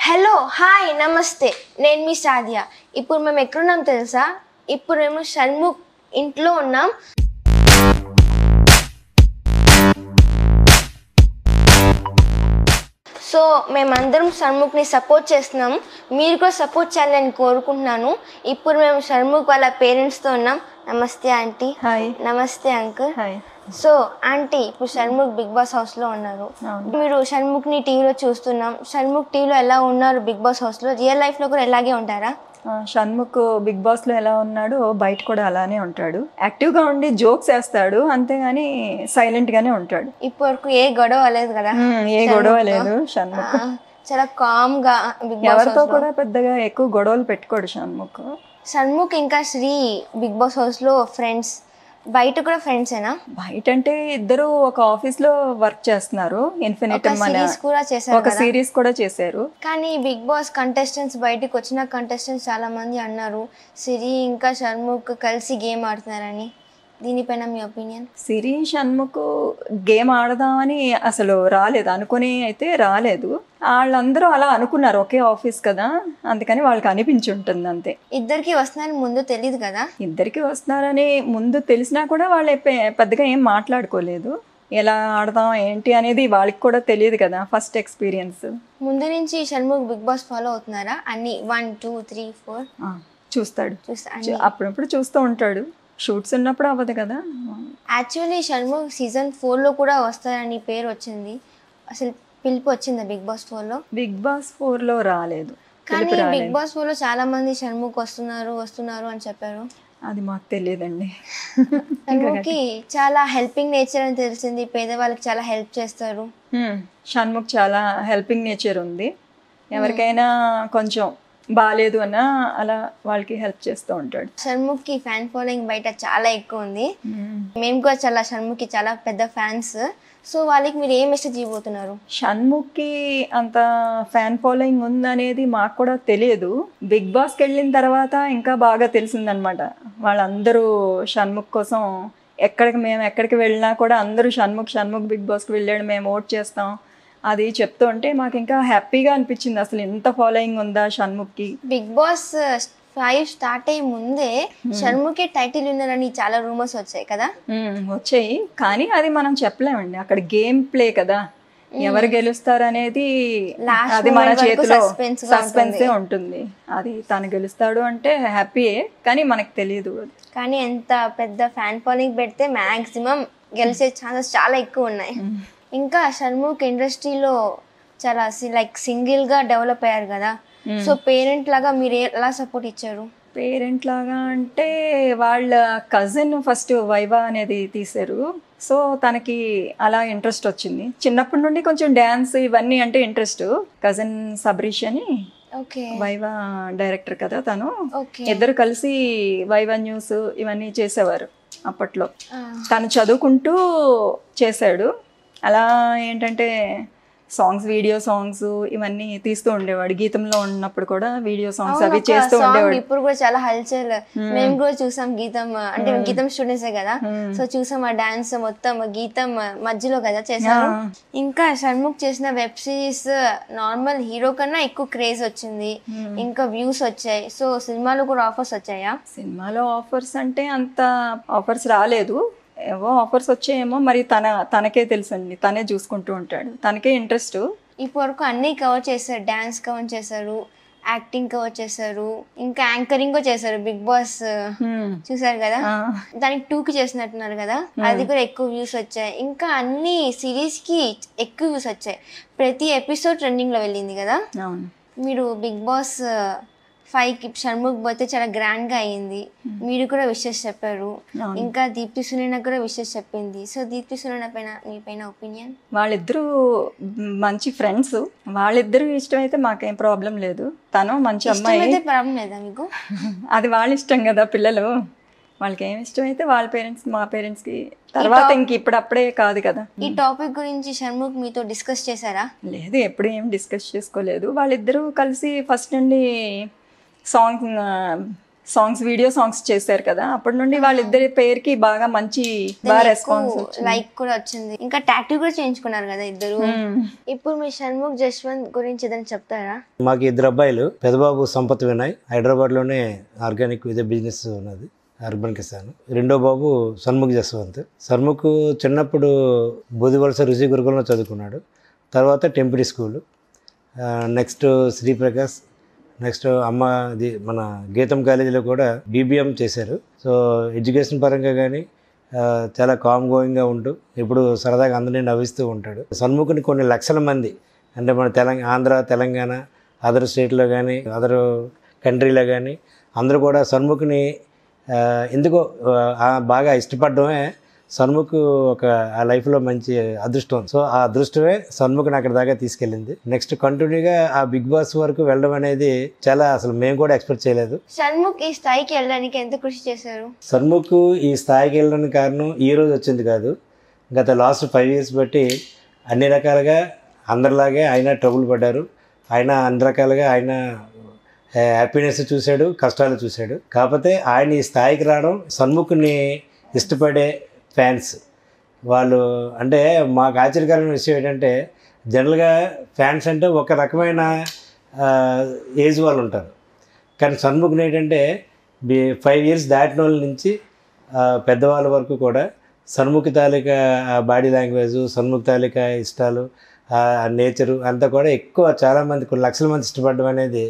Hello hi నమస్తే నేను మీ సాదియా ఇప్పుడు మేము ఎక్కడున్నాం తెలుసా ఇప్పుడు మేము షణ్ముఖ్ ఇంట్లో ఉన్నాం సో మేమందరం షణ్ముఖ్ని సపోర్ట్ చేస్తున్నాం మీరు కూడా సపోర్ట్ చేయాలని కోరుకుంటున్నాను ఇప్పుడు మేము షణ్ముఖ్ వాళ్ళ పేరెంట్స్తో ఉన్నాం నమస్తే ఆంటీ హాయ్ నమస్తే అంకుల్ హాయ్ సో ఆంటీ ఇప్పుడు షణ్ముఖ్ బిగ్ బాస్ హౌస్ లో ఉన్నారు అవును. మీరు షణ్ముఖ్ ని టీవీలో చూస్తున్నాం షణ్ముఖ్ టీవీలో ఎలా ఉన్నారు బిగ్ బాస్ హౌస్ లో రియల్ లైఫ్ లో కూడా ఎలాగే ఉంటారా ఆ, షణ్ముఖ్ బిగ్ బాస్ లో ఎలా ఉన్నాడో బయట కూడా అలానే ఉంటాడు యాక్టివ్ గా ఉండి జోక్స్ వేస్తాడు అంతేగాని సైలెంట్ గానే ఉంటాడు ఇప్పటి వరకు ఏ గొడవ లేదు కదా మ్మ్, ఏ గొడవ లేదు షణ్ముఖ్ ఆ, చాలా కామ్ గా బిగ్ బాస్ ఎవరితో కూడా పెద్దగా ఎక్కువ గొడవలు పెట్టుకోడు షణ్ముఖ్ షణ్ముఖ్ ఇంకా శ్రీ బిగ్ బాస్ హౌస్ లో ఫ్రెండ్స్ బయట కూడా ఫ్రెండ్సేనా బయట అంటే ఇద్దరు ఒక ఆఫీస్ లో వర్క్ చేస్తున్నారు ఇన్ఫినిట్ ఒక మన సిరీస్ కూడా చేశారు ఒక సిరీస్ కూడా చేశారు కానీ బిగ్ బాస్ కంటెస్టెంట్స్ బయటికి వచ్చిన కంటెస్టెంట్స్ చాలా మంది అన్నారు సిరి ఇంకా షణ్ముఖ్ కలిసి గేమ్ ఆడుతున్నారని దీనిపైన మీ ఒపీనియన్ సిరి షణ్ముఖ్ గేమ్ ఆడదామని అసలు రాలేదు అనుకుని అయితే రాలేదు వాళ్ళందరూ అలా అనుకున్నారు ఒకే ఆఫీస్ కదా అందుకని వాళ్ళకి అనిపించి ఉంటుంది అంతే ఇద్దరికి వస్తున్నారని ముందు తెలియదు కదా ఇద్దరికి వస్తున్నారని ముందు తెలిసినా కూడా వాళ్ళు ఎప్ప- పెద్దగా ఏం మాట్లాడుకోలేదు ఎలా ఆడదాం ఏంటి అనేది వాళ్ళకి కూడా తెలియదు కదా ఫస్ట్ ఎక్స్పీరియన్స్ ముందు నుంచి షణ్ముఖ్ బిగ్ బాస్ ఫాలో అవుతున్నారా అన్ని వన్ టూ త్రీ ఫోర్ చూస్తాడు చూస్తా చూ- అప్పుడప్పుడు చూస్తూ ఉంటాడు షూట్స్ ఉన్నప్పుడు అవ్వదు కదా యాక్చువల్లీ షణ్ముఖ్ సీజన్ ఫోర్లో కూడా వస్తారని పేరు వచ్చింది అసలు పిలుపు వచ్చిందా బిగ్ బాస్ ఫోర్లో బిగ్ బాస్ ఫోర్లో రాలేదు కానీ బిగ్ బాస్ ఫోర్లో చాలా మంది షణ్ముఖ్ వస్తున్నారు వస్తున్నారు అని చెప్పారు అది మాకు తెలియదండి షణ్ముఖ్కి చాలా హెల్పింగ్ నేచర్ అని తెలిసింది పేదవాళ్ళకి చాలా హెల్ప్ చేస్తారు హ్మ్. షణ్ముఖ్ చాలా హెల్పింగ్ నేచర్ ఉంది ఎవరికైనా కొంచెం బాగాలేదు అన్నా అలా వాళ్ళకి హెల్ప్ చేస్తూ ఉంటాడు షణ్ముఖ్కి ఫ్యాన్ ఫాలోయింగ్ బయట చాలా ఎక్కువ ఉంది మేము కూడా చాలా షణ్ముఖ్కి చాలా పెద్ద ఫ్యాన్స్ సో వాళ్ళకి మీరు ఏ మెసేజ్ ఇవ్వబోతున్నారు షణ్ముఖ్కి అంత ఫ్యాన్ ఫాలోయింగ్ ఉందనేది మాకు కూడా తెలియదు బిగ్ బాస్కి వెళ్ళిన తర్వాత ఇంకా బాగా తెలిసిందనమాట వాళ్ళందరూ షణ్ముఖ్ కోసం ఎక్కడికి మేము ఎక్కడికి వెళ్ళినా కూడా అందరూ షణ్ముఖ్ షణ్ముఖ్ బిగ్ బాస్కి వెళ్ళాడు మేము ఓట్ చేస్తాం అది చెప్తూ ఉంటే మాకు ఇంకా హ్యాపీగా అనిపించింది అసలు ఎంత ఫాలోయింగ్ ఉందా షణ్ముఖ్కి బిగ్ బాస్ ఫైవ్ స్టార్ట్ అయ్యే ముందే షణ్ముఖి టైటిల్ విన్నర్ అని చాలా రూమర్స్ వచ్చాయి కదా మ్మ్. వచ్చాయి కానీ అది మనం చెప్పలేమండి అక్కడ గేమ్ ప్లే కదా ఎవరు గెలుస్తారు అనేది Last అది మన moment వరకు చేతిలో suspense గా సస్పెన్సే ఉంటుంది అది తను గెలుస్తాడు అంటే హ్యాపీయే కానీ మనకు తెలియదు అది కానీ ఎంత పెద్ద ఫ్యాన్ ఫాలోయింగ్ పెడితే మాక్సిమం గెలిచే ఛాన్సెస్ చాలా ఎక్కువ ఉన్నాయి ఇంకా షణ్ముఖ్ ఇండస్ట్రీలో చాలా లైక్ సింగిల్ గా డెవలప్ అయ్యారు కదా సో పేరెంట్ లాగా మీరు ఎలా సపోర్ట్ ఇచ్చారు పేరెంట్ లాగా అంటే వాళ్ళ కజిన్ ఫస్ట్ వైవా అనేది తీశారు సో తనకి అలా ఇంట్రెస్ట్ వచ్చింది చిన్నప్పటి నుండి కొంచెం డ్యాన్స్ ఇవన్నీ అంటే ఇంట్రెస్ట్ కజిన్ సబరీష్ అని ఓకే వైవా డైరెక్టర్ కదా తను ఓకే ఇద్దరు కలిసి వైవా న్యూస్ ఇవన్నీ చేసేవారు అప్పట్లో తను చదువుకుంటూ చేశాడు అలా ఏంటంటే సాంగ్స్ వీడియో సాంగ్స్ ఇవన్నీ తీస్తూ ఉండేవాడు గీతంలో ఉన్నప్పుడు కూడా వీడియో సాంగ్స్ అవి చేస్తూ సాంగ్ ఉండేవాడు ఇప్పుడు కూడా చాలా హల్చల్ మేము కూడా చూసాం గీతం అంటే మేము గీతం స్టూడెంట్సే కదా సో చూసాం ఆ డాన్స్ మొత్తం గీతం మధ్యలో కదా చేశారు ఇంకా షణ్ముఖ్ చేసిన వెబ్ సిరీస్ నార్మల్ హీరో కన్నా ఎక్కువ క్రేజ్ వచ్చింది ఇంకా వ్యూస్ వచ్చాయి సో సినిమాలో కూడా ఆఫర్స్ వచ్చాయా సినిమాలో ఆఫర్స్ అంటే అంత ఆఫర్స్ రాలేదు ఏవో ఆఫర్స్ వచ్చాయేమో మరి తన తనకే తెలుసండి తనే చూసుకుంటూ ఉంటాడు తనకే ఇంట్రెస్ట్ ఇప్పటి వరకు అన్ని కవర్ చేశారు డాన్స్ కవర్ చేశారు యాక్టింగ్ కవర్ చేశారు ఇంకా యాంకరింగ్ కూడా చేశారు బిగ్ బాస్ చూసారు కదా దానికి టూ కి చేసినట్టున్నారు కదా అది కూడా ఎక్కువ వ్యూస్ వచ్చాయి ఇంకా అన్ని సిరీస్ కి ఎక్కువ వ్యూస్ వచ్చాయి ప్రతి ఎపిసోడ్ ట్రెండింగ్ లో వెళ్ళింది కదా అవును మీరు బిగ్ బాస్ ఫైవ్ కి షణ్ముఖ్ పోతే చాలా గ్రాండ్ గా అయ్యింది మీరు కూడా విషెస్ చెప్పారు అవును. ఇంకా దీప్తి సునైన కూడా విషెస్ చెప్పింది సో దీప్తి సునైన పైన మీ పైన ఒపీనియన్ వాళ్ళిద్దరూ మంచి ఫ్రెండ్స్ వాళ్ళిద్దరూ ఇష్టమైతే మాకేం ప్రాబ్లం లేదు తను మంచి అమ్మాయి అయితే ప్రాబ్లం లేదా మీకు అది వాళ్ళ ఇష్టం కదా పిల్లలు వాళ్ళకి ఏమి ఇష్టమైతే వాళ్ళ పేరెంట్స్ మా పేరెంట్స్కి తర్వాత ఇంక ఇప్పుడు అప్పుడే కాదు కదా ఈ టాపిక్ గురించి షణ్ముఖ్ మీతో డిస్కస్ చేశారా లేదు ఎప్పుడు ఏం డిస్కస్ చేసుకోలేదు వాళ్ళిద్దరూ కలిసి ఫస్ట్ నుండి సాంగ్ సాంగ్స్ వీడియో సాంగ్స్ చేశారు కదా అప్పటి నుండి వాళ్ళిద్దరి పేరుకి బాగా మంచి బాగా రెస్పాన్స్ లైక్ కూడా వచ్చింది ఇంకా టాటూ కూడా చేయించుకున్నారు కదా ఇద్దరు ఇప్పుడు మీ షణ్ముఖ్ జశ్వంత్ గురించి ఏదైనా చెప్తారా మాకు ఇద్దరు అబ్బాయిలు పెదబాబు సంపత్ వినాయ్ హైదరాబాద్లోనే ఆర్గానిక్ ఇదే బిజినెస్ ఉన్నది అర్బన్ కిసాన్ రెండో బాబు సన్ముఖ్ జస్వంత్ సన్ముఖ్ చిన్నప్పుడు బుధివలస రుచి గురుకులంలో చదువుకున్నాడు తర్వాత టెంపిడి స్కూలు నెక్స్ట్ శ్రీప్రకాష్ నెక్స్ట్ అమ్మ ఇది మన గీతం కాలేజీలో కూడా బీబీఎం చేశారు సో ఎడ్యుకేషన్ పరంగా కానీ చాలా కామ్ గోయింగ్గా ఉంటూ ఇప్పుడు సరదాగా అందరినీ నవ్విస్తూ ఉంటాడు సన్ముఖుని కొన్ని లక్షల మంది అంటే మన తెలంగాణ ఆంధ్ర తెలంగాణ అదర్ స్టేట్లో కానీ అదర్ కంట్రీలో కానీ అందరూ కూడా సన్ముఖుని ఆ, ఎందుకో ఆ, బాగా ఇష్టపడడమే సన్ముఖ్ ఒక ఆ లైఫ్లో మంచి అదృష్టం సో ఆ అదృష్టమే సన్ముఖని అక్కడ దాకా తీసుకెళ్ళింది నెక్స్ట్ కంటిన్యూగా ఆ బిగ్ బాస్ వరకు వెళ్ళడం అనేది చాలా అసలు మేము కూడా ఎక్స్పెక్ట్ చేయలేదు షణ్ముఖ్ ఈ స్థాయికి వెళ్ళడానికి ఎంత కృషి చేశారు సన్ముఖ్ ఈ స్థాయికి వెళ్ళడానికి కారణం ఈ రోజు వచ్చింది కాదు గత లాస్ట్ ఫైవ్ ఇయర్స్ బట్టి అన్ని రకాలుగా అందరిలాగే ఆయన ట్రబుల్ పడ్డారు ఆయన అన్ని రకాలుగా ఆయన హ్యాపీనెస్ చూశాడు కష్టాలు చూశాడు కాకపోతే ఆయన ఈ స్థాయికి రావడం సన్ముఖుని ఇష్టపడే ఫ్యాన్స్ వాళ్ళు అంటే మాకు ఆశ్చర్యకరమైన విషయం ఏంటంటే జనరల్గా ఫ్యాన్స్ అంటే ఒక రకమైన ఏజ్ వాళ్ళు ఉంటారు కానీ సన్ముఖ్ ఏంటంటే ఫైవ్ ఇయర్స్ దాటిన వాళ్ళ నుంచి ఆ, పెద్దవాళ్ళ వరకు కూడా సన్ముఖి తాలూకా బాడీ లాంగ్వేజ్ సన్ముఖి తాలూకా ఇష్టాలు ఆ నేచరు అంతా కూడా ఎక్కువ చాలామంది కొన్ని లక్షల మంది ఇష్టపడడం అనేది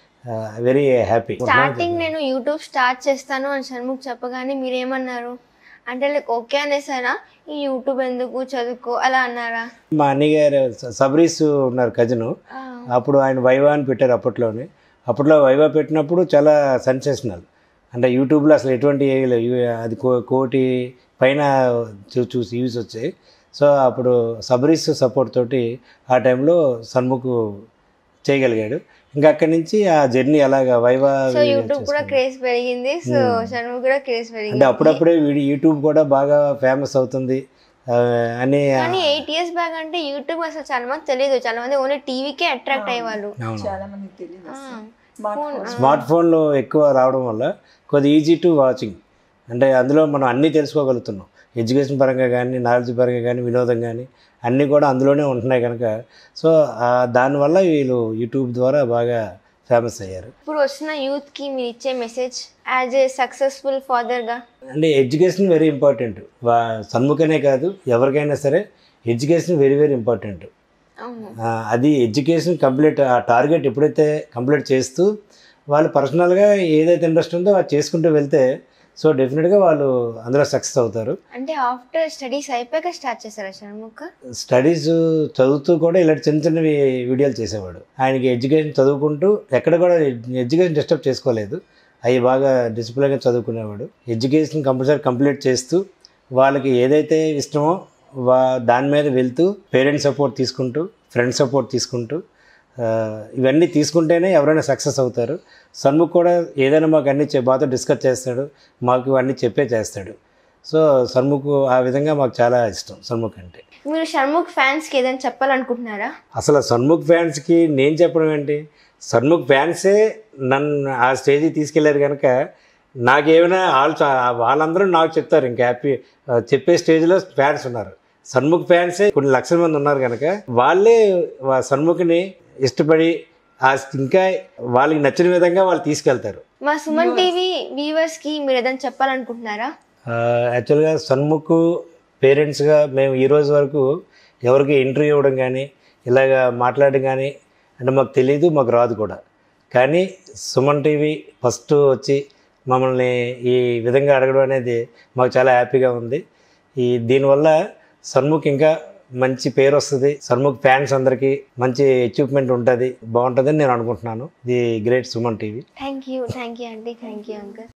వెరీ హ్యాపీ స్టార్టింగ్ నేను యూట్యూబ్ స్టార్ట్ చేస్తాను అని షణ్ముఖ్ చెప్పగానే మీరేమన్నారు అంటే లైక్ ఓకే అనేసారా ఈ యూట్యూబ్ ఎందుకు చదువుకో అలా అన్నారా మా అన్నయ్య గారు స- సబరీస్ ఉన్నారు కజిను ఆ, అప్పుడు ఆయన వైవా అని పెట్టారు అప్పట్లోనే అప్పట్లో వైవా పెట్టినప్పుడు చాలా సెన్సేషనల్ అంటే యూట్యూబ్లో అసలు ఎటువంటి ఏమీ లేవు. యూ- అది కో కోటి పైన చూ- చూసి వ్యూస్ వచ్చాయి సో అప్పుడు సబరీస్ సపోర్ట్ తోటి ఆ టైంలో సన్ముఖ్ చేయగలిగాడు ఇంకా అక్కడి నుంచి ఆ జర్నీ అలాగా వైవా సో యూట్యూబ్ కూడా క్రేజ్ పెరిగింది సో షణ్ముఖ్ కూడా క్రేజ్ అంటే పెరిగింది అప్పుడప్పుడే వీడి యూట్యూబ్ కూడా బాగా ఫేమస్ అవుతుంది ఆ, అని కానీ ఎయిట్ ఇయర్స్ బ్యాక్ అంటే యూట్యూబ్ అసలు చాలా మంది తెలియదు చాలా మంది ఓన్లీ టీవీకే అట్రాక్ట్ అయ్యేవాళ్ళు అవును చాలా మందికి తెలియదు ఆ, స్మార్ట్ ఫోన్ స్మార్ట్ ఫోన్లో ఎక్కువ రావడం వల్ల కొద్ది ఈజీ టు వాచింగ్ అంటే అందులో మనం అన్నీ తెలుసుకోగలుగుతున్నాం ఎడ్యుకేషన్ పరంగా కానీ నాలెడ్జ్ పరంగా కానీ వినోదం కానీ అన్నీ కూడా అందులోనే ఉంటున్నాయి కనుక సో ఆ దానివల్ల వీళ్ళు యూట్యూబ్ ద్వారా బాగా ఫేమస్ అయ్యారు ఇప్పుడు వస్తున్న యూత్ కి మీరు ఇచ్చే message as a successful father గా అంటే ఎడ్యుకేషన్ వెరీ ఇంపార్టెంట్ వా సన్ముఖనే కాదు ఎవరికైనా సరే ఎడ్యుకేషన్ వెరీ వెరీ ఇంపార్టెంట్ అవును ఆ, అది ఎడ్యుకేషన్ కంప్లీట్ ఆ టార్గెట్ ఎప్పుడైతే కంప్లీట్ చేస్తూ వాళ్ళు పర్సనల్గా ఏదైతే ఇంట్రెస్ట్ ఉందో అది చేసుకుంటూ వెళ్తే సో డెఫినెట్గా వాళ్ళు అందులో సక్సెస్ అవుతారు అంటే ఆఫ్టర్ స్టడీస్ అయిపోయాక స్టార్ట్ చేశారా షణ్ముఖ్ స్టడీస్ చదువుతూ కూడా ఇలాంటి చిన్న చిన్నవి వీడియోలు చేసేవాడు ఆయనకి ఎడ్యుకేషన్ చదువుకుంటూ ఎక్కడ కూడా ఎడ్యుకేషన్ డిస్టర్బ్ చేసుకోలేదు అవి బాగా డిసిప్లిన్గా చదువుకునేవాడు ఎడ్యుకేషన్ కంపల్సరీ కంప్లీట్ చేస్తూ వాళ్ళకి ఏదైతే ఇష్టమో వా దాని మీద వెళ్తూ పేరెంట్స్ సపోర్ట్ తీసుకుంటూ ఫ్రెండ్స్ సపోర్ట్ తీసుకుంటూ ఆ, ఇవన్నీ తీసుకుంటేనే ఎవరైనా సక్సెస్ అవుతారు సన్ముఖ్ కూడా ఏదైనా మాకు అన్ని చె- మాతో డిస్కస్ చేస్తాడు మాకు అన్నీ చెప్పే చేస్తాడు సో సన్ముఖ్ ఆ విధంగా మాకు చాలా ఇష్టం సన్ముఖ్ అంటే మీరు షణ్ముఖ్ ఫ్యాన్స్ కి ఏదైనా చెప్పాలనుకుంటున్నారా అసలు సన్ముఖ్ ఫ్యాన్స్కి నేను చెప్పడం ఏంటి సన్ముఖ్ ఫ్యాన్సే నన్ను ఆ స్టేజ్కి తీసుకెళ్లారు కనుక నాకేమైనా వాళ్ళు వాళ్ళందరూ నాకు చెప్తారు ఇంకా హ్యాపీ చెప్పే స్టేజ్లో ఫ్యాన్స్ ఉన్నారు సన్ముఖ్ ఫ్యాన్సే కొన్ని లక్షల మంది ఉన్నారు కనుక వాళ్ళే వా- సన్ముఖ్ని ఇష్టపడి ఆ ఇంకా వాళ్ళకి నచ్చిన విధంగా వాళ్ళు తీసుకెళ్తారు మా సుమన్ టీవీ వ్యూవర్స్ కి మీరు ఏదైనా చెప్పాలనుకుంటున్నారా యాక్చువల్గా సన్ముఖ్ పేరెంట్స్గా మేము ఈ రోజు వరకు ఎవరికి ఇంటర్వ్యూ ఇవ్వడం కానీ ఇలాగ మాట్లాడడం కానీ అంటే మాకు తెలియదు మాకు రాదు కూడా కానీ సుమన్ టీవీ ఫస్ట్ వచ్చి మమ్మల్ని ఈ విధంగా అడగడం అనేది మాకు చాలా హ్యాపీగా ఉంది ఈ దీనివల్ల సన్ముఖ్ ఇంకా మంచి పేరు వస్తుంది సన్ముఖ్ ఫ్యాన్స్ అందరికీ మంచి అచీవ్మెంట్ ఉంటుంది బాగుంటుందని నేను అనుకుంటున్నాను the great Suman TV thank you thank you అండి థ్యాంక్ యూ అంకుల్